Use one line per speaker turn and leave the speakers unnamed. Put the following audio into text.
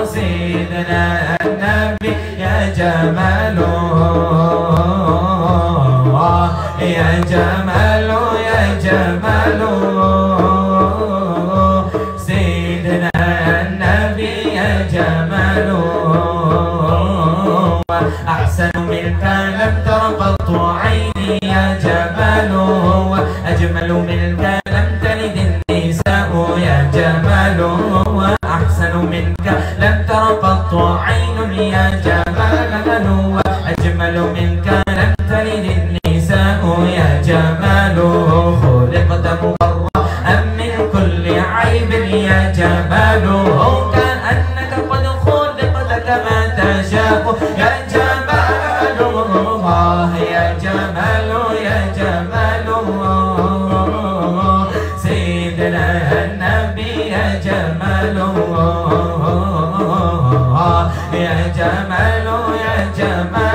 سيدنا النبي يا جمال يا جمال يا جمال سيدنا النبي يا جمال أحسن منك لم تر قط عيني يا جمال أجمل منك لم تلد النساء يا جمال أحسن منك لم تر قط عين يا جمال أجمل منك لم تلد النساء يا جمال خلقت مبرأ من كل عيب يا جمال كأنك قد خلقت كما تشاء يا جمال الله يا جمال يا جمال سيدنا النبي يا جمال يا جمال يا جمال